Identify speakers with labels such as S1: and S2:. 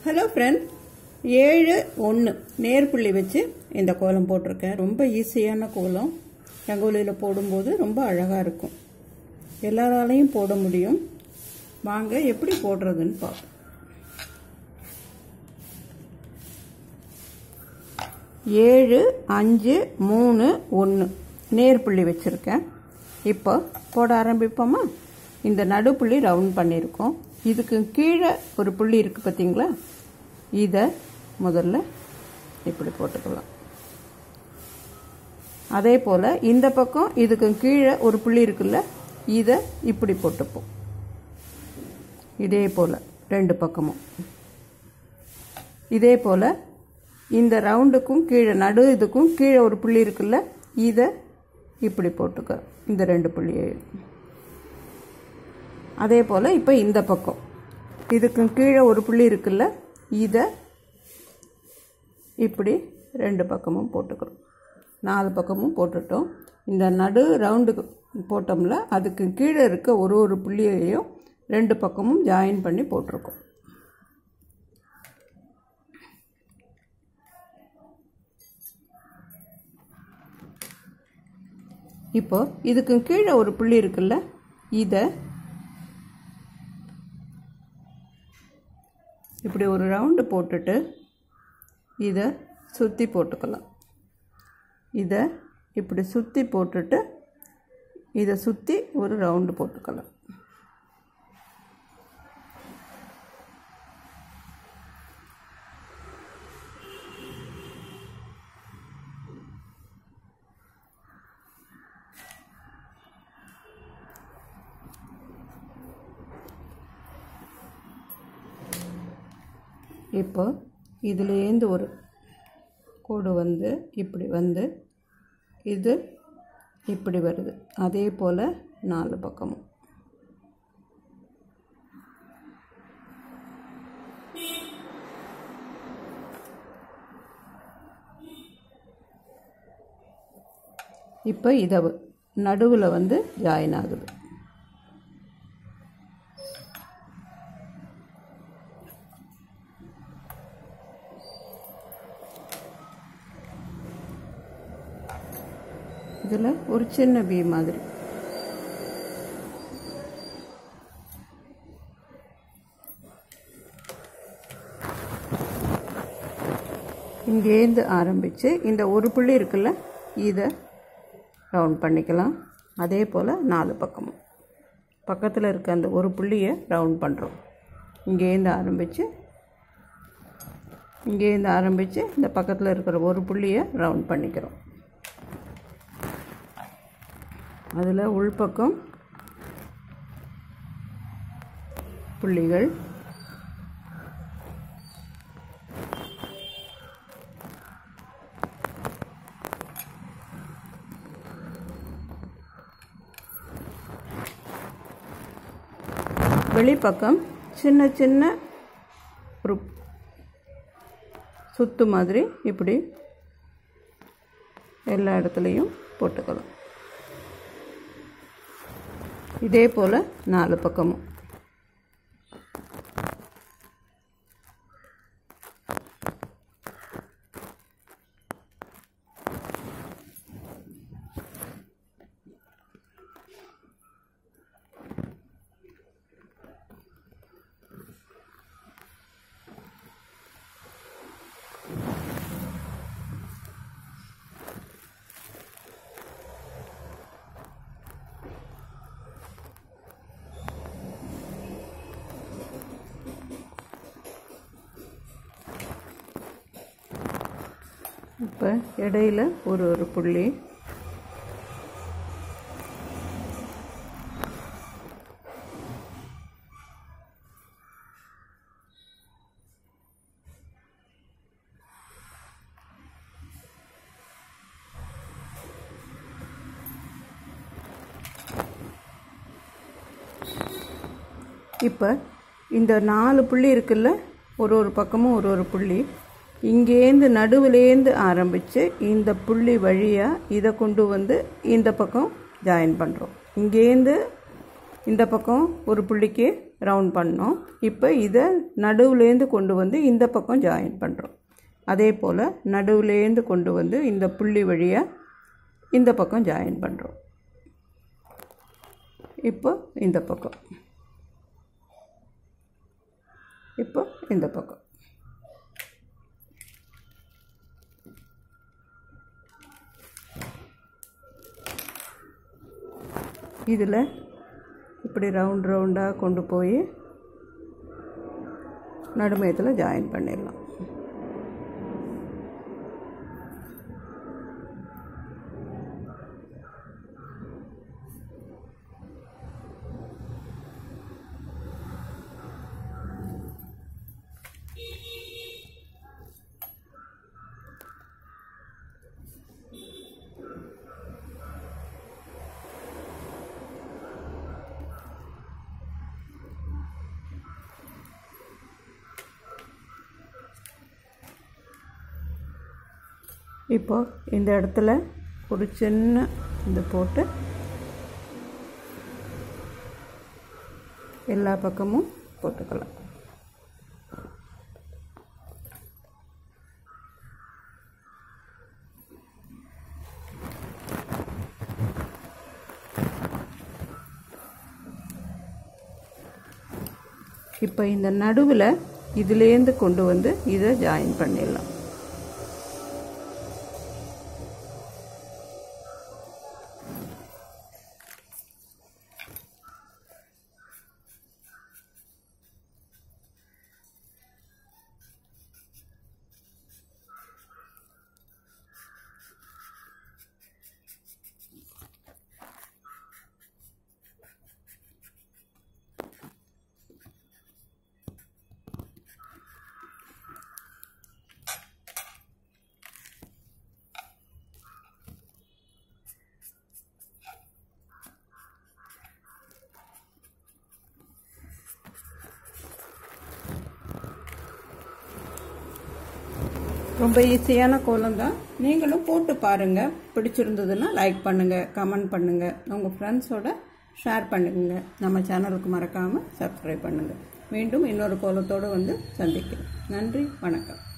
S1: hello friend ஏழு ஒன்று நேர்புள்ளி வச்சு இந்த கோலம் போட்டிருக்கேன் ரொம்ப ஈஸியான கோலம் ரங்கோலியில் போடும்போது ரொம்ப அழகாக இருக்கும் எல்லாராலையும் போட முடியும் வாங்க எப்படி போடுறதுன்னு பார்ப்போம் ஏழு அஞ்சு மூணு ஒன்று நேர்புள்ளி வச்சுருக்கேன் இப்போ போட ஆரம்பிப்போமா இந்த நடுப்புள்ளி ரவுண்ட் பண்ணியிருக்கோம் இதுக்கு கீழே ஒரு புள்ளி இருக்குது பார்த்தீங்களா இதை முதல்ல இப்படி போட்டுக்கலாம் அதே போல் இந்த பக்கம் இதுக்கு கீழே ஒரு புள்ளி இருக்குல்ல இதை இப்படி போட்டுப்போம் இதே போல் ரெண்டு பக்கமும் இதே போல் இந்த ரவுண்டுக்கும் கீழே நடு இதுக்கும் கீழே ஒரு புள்ளி இருக்குல்ல இதை இப்படி போட்டுக்க இந்த ரெண்டு புள்ளியை அதே போல் இப்போ இந்த பக்கம் இதுக்கு கீழே ஒரு புள்ளி இருக்குல்ல இதை இப்படி ரெண்டு பக்கமும் போட்டுக்கிறோம் நாலு பக்கமும் போட்டுட்டோம் இந்த நடு ரவுண்டுக்கு போட்டோம்ல அதுக்கு கீழே இருக்க ஒரு ஒரு புள்ளியையும் ரெண்டு பக்கமும் ஜாயின் பண்ணி போட்டிருக்கோம் இப்போ இதுக்கு கீழே ஒரு புள்ளி இருக்குல்ல இதை இப்படி ஒரு ரவுண்டு போட்டுட்டு இதை சுற்றி போட்டுக்கலாம் இதை இப்படி சுற்றி போட்டுட்டு இதை சுற்றி ஒரு ரவுண்டு போட்டுக்கலாம் இப்போ இதுலேருந்து ஒரு கோடு வந்து இப்படி வந்து இது இப்படி வருது அதே போல் நாலு பக்கமும் இப்போ இதை நடுவில் வந்து ஜாயின் ஆகுது இதில் ஒரு சின்ன பி மாதிரி இங்கேருந்து ஆரம்பித்து இந்த ஒரு புள்ளி இருக்குல்ல இதை ரவுண்ட் பண்ணிக்கலாம் அதே போல் நாலு பக்கமும் பக்கத்தில் இருக்க அந்த ஒரு புள்ளியை ரவுண்ட் பண்ணுறோம் இங்கேருந்து ஆரம்பித்து இங்கேருந்து ஆரம்பித்து இந்த பக்கத்தில் இருக்கிற ஒரு புள்ளியை ரவுண்ட் பண்ணிக்கிறோம் அதில் உள்பக்கம் புள்ளிகள் வெளிப்பக்கம் சின்ன சின்ன ஒரு சுத்து மாதிரி இப்படி எல்லா இடத்துலையும் போட்டுக்கலாம் இதே போல் நாலு பக்கமும் இப்போ இடையில ஒரு ஒரு புள்ளி இப்போ இந்த நாலு புள்ளி இருக்குல்ல ஒரு ஒரு பக்கமும் ஒரு ஒரு புள்ளி இங்கேருந்து நடுவுலேருந்து ஆரம்பித்து இந்த புள்ளி வழியாக இதை கொண்டு வந்து இந்த பக்கம் ஜாயின் பண்ணுறோம் இங்கேருந்து இந்த பக்கம் ஒரு புள்ளிக்கு ரவுண்ட் பண்ணோம் இப்போ இதை நடுவுலேருந்து கொண்டு வந்து இந்த பக்கம் ஜாயின் பண்ணுறோம் அதே போல் நடுவுலேருந்து கொண்டு வந்து இந்த புள்ளி வழியாக இந்த பக்கம் ஜாயின் பண்ணுறோம் இப்போ இந்த பக்கம் இப்போ இந்த பக்கம் இதில் இப்படி ரவுண்ட் ரவுண்டாக கொண்டு போய் நடுமையத்தில் ஜாயின் பண்ணிடலாம் இப்போ இந்த இடத்துல ஒரு சின்ன இது போட்டு எல்லா பக்கமும் போட்டுக்கலாம் இப்போ இந்த நடுவில் இதுலேருந்து கொண்டு வந்து இதை ஜாயின் பண்ணிடலாம் ரொம்ப ஈஸியான கோலம் தான் நீங்களும் போட்டு பாருங்கள் பிடிச்சிருந்ததுன்னா லைக் பண்ணுங்கள் கமெண்ட் பண்ணுங்கள் உங்கள் ஃப்ரெண்ட்ஸோட ஷேர் பண்ணுங்க நம்ம சேனலுக்கு மறக்காமல் சப்ஸ்கிரைப் பண்ணுங்கள் மீண்டும் இன்னொரு கோலத்தோடு வந்து சந்திக்கிறேன் நன்றி வணக்கம்